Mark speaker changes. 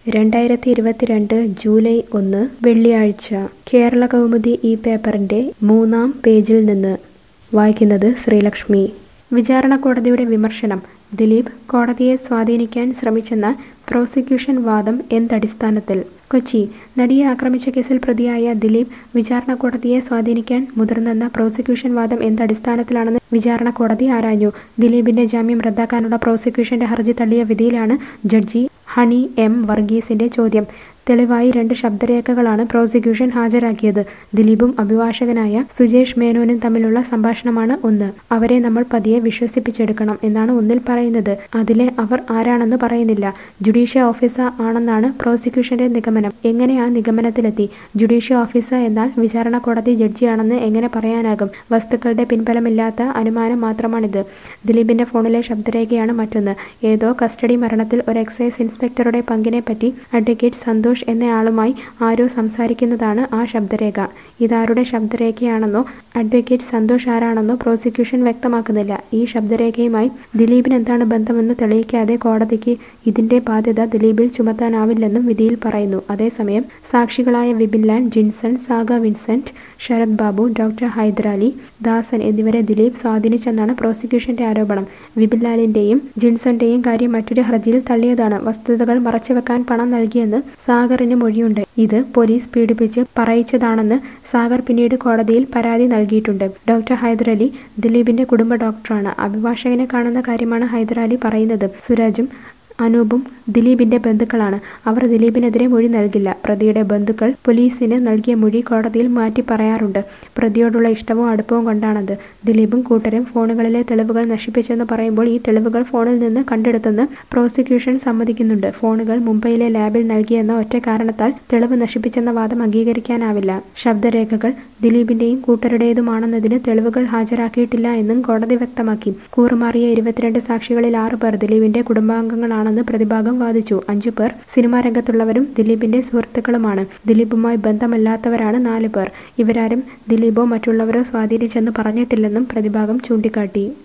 Speaker 1: രണ്ടായിരത്തി ഇരുപത്തിരണ്ട് ജൂലൈ ഒന്ന് വെള്ളിയാഴ്ച കേരള കൗമുദി ഈ പേപ്പറിന്റെ മൂന്നാം പേജിൽ നിന്ന് വായിക്കുന്നത് ശ്രീലക്ഷ്മി വിചാരണ കോടതിയുടെ വിമർശനം ദിലീപ് കോടതിയെ സ്വാധീനിക്കാൻ ശ്രമിച്ചെന്ന പ്രോസിക്യൂഷൻ വാദം എന്തടിസ്ഥാനത്തിൽ കൊച്ചി നടിയെ ആക്രമിച്ച കേസിൽ പ്രതിയായ ദിലീപ് വിചാരണ കോടതിയെ സ്വാധീനിക്കാൻ മുതിർന്നെന്ന പ്രോസിക്യൂഷൻ വാദം എന്തടിസ്ഥാനത്തിലാണെന്ന് വിചാരണ കോടതി ആരാഞ്ഞു ദിലീപിന്റെ ജാമ്യം റദ്ദാക്കാനുള്ള പ്രോസിക്യൂഷന്റെ ഹർജി തള്ളിയ വിധിയിലാണ് ജഡ്ജി ഹണി എം വർഗീസിന്റെ ചോദ്യം തെളിവായി രണ്ട് ശബ്ദരേഖകളാണ് പ്രോസിക്യൂഷൻ ഹാജരാക്കിയത് ദിലീപും അഭിഭാഷകനായ സുജേഷ് മേനോനും തമ്മിലുള്ള സംഭാഷണമാണ് ഒന്ന് അവരെ നമ്മൾ പതിയെ വിശ്വസിപ്പിച്ചെടുക്കണം എന്നാണ് ഒന്നിൽ പറയുന്നത് അതിലെ അവർ ആരാണെന്ന് പറയുന്നില്ല ജുഡീഷ്യൽ ഓഫീസർ ആണെന്നാണ് പ്രോസിക്യൂഷന്റെ നിഗമനം എങ്ങനെ ആ നിഗമനത്തിലെത്തി ജുഡീഷ്യൽ ഓഫീസർ എന്നാൽ വിചാരണ കോടതി ജഡ്ജിയാണെന്ന് എങ്ങനെ പറയാനാകും വസ്തുക്കളുടെ പിൻബലമില്ലാത്ത അനുമാനം മാത്രമാണിത് ദിലീപിന്റെ ഫോണിലെ ശബ്ദരേഖയാണ് മറ്റൊന്ന് ഏതോ കസ്റ്റഡി മരണത്തിൽ ഒരു എക്സൈസ് ഇൻസ്പെക്ടറുടെ പങ്കിനെ പറ്റി അഡ്വക്കേറ്റ് സന്തോഷ് എന്നയാളുമായി ആരോ സംസാരിക്കുന്നതാണ് ആ ശബ്ദരേഖ ഇതാരുടെ ശബ്ദരേഖയാണെന്നോ അഡ്വക്കേറ്റ് സന്തോഷ് ആരാണെന്നോ പ്രോസിക്യൂഷൻ വ്യക്തമാക്കുന്നില്ല ഈ ശബ്ദരേഖയുമായി ദിലീപിന് എന്താണ് ബന്ധമെന്ന് തെളിയിക്കാതെ കോടതിക്ക് ഇതിന്റെ ബാധ്യത ദിലീപിൽ ചുമത്താനാവില്ലെന്നും വിധിയിൽ പറയുന്നു അതേസമയം സാക്ഷികളായ വിപിൻ ലാൽ ജിൻസൺ സാഗ വിൻസെന്റ് ശരത് ബാബു ഡോക്ടർ ഹൈദരാലി ദാസൻ എന്നിവരെ ദിലീപ് സ്വാധീനിച്ചെന്നാണ് പ്രോസിക്യൂഷന്റെ ആരോപണം വിപിൻ ലാലിന്റെയും ജിൻസന്റെയും കാര്യം മറ്റൊരു ഹർജിയിൽ തള്ളിയതാണ് വസ്തുതകൾ മറച്ചുവെക്കാൻ പണം നൽകിയെന്ന് സാഗറിന് മൊഴിയുണ്ട് ഇത് പോലീസ് പീഡിപ്പിച്ച് പറയിച്ചതാണെന്ന് സാഗർ പിന്നീട് കോടതിയിൽ പരാതി നൽകിയിട്ടുണ്ട് ഡോക്ടർ ഹൈദരലി ദിലീപിന്റെ കുടുംബ ഡോക്ടറാണ് അഭിഭാഷകനെ കാണുന്ന കാര്യമാണ് ഹൈദരാലി പറയുന്നത് സുരാജും അനൂപും ദിലീപിന്റെ ബന്ധുക്കളാണ് അവർ ദിലീപിനെതിരെ മൊഴി നൽകില്ല പ്രതിയുടെ ബന്ധുക്കൾ പോലീസിന് നൽകിയ മൊഴി കോടതിയിൽ മാറ്റി പറയാറുണ്ട് പ്രതിയോടുള്ള ഇഷ്ടവും അടുപ്പവും കൊണ്ടാണത് ദിലീപും കൂട്ടരും ഫോണുകളിലെ തെളിവുകൾ നശിപ്പിച്ചെന്ന് പറയുമ്പോൾ ഈ തെളിവുകൾ ഫോണിൽ നിന്ന് കണ്ടെടുത്തെന്ന് പ്രോസിക്യൂഷൻ സമ്മതിക്കുന്നുണ്ട് ഫോണുകൾ മുംബൈയിലെ ലാബിൽ നൽകിയെന്ന ഒറ്റ കാരണത്താൽ തെളിവ് നശിപ്പിച്ചെന്ന വാദം അംഗീകരിക്കാനാവില്ല ശബ്ദരേഖകൾ ദിലീപിന്റെയും കൂട്ടരുടേതുമാണെന്നതിന് തെളിവുകൾ ഹാജരാക്കിയിട്ടില്ല എന്നും കോടതി വ്യക്തമാക്കി കൂറുമാറിയ ഇരുപത്തിരണ്ട് സാക്ഷികളിൽ ആറ് പേർ ദിലീപിന്റെ കുടുംബാംഗങ്ങളാണ് ആണെന്ന് പ്രതിഭാഗം വാദിച്ചു അഞ്ചു പേർ സിനിമാ രംഗത്തുള്ളവരും ദിലീപിന്റെ സുഹൃത്തുക്കളുമാണ് ദിലീപുമായി ബന്ധമല്ലാത്തവരാണ് നാല് പേർ ഇവരാരും ദിലീപോ മറ്റുള്ളവരോ സ്വാധീനിച്ചെന്ന് പറഞ്ഞിട്ടില്ലെന്നും പ്രതിഭാഗം ചൂണ്ടിക്കാട്ടി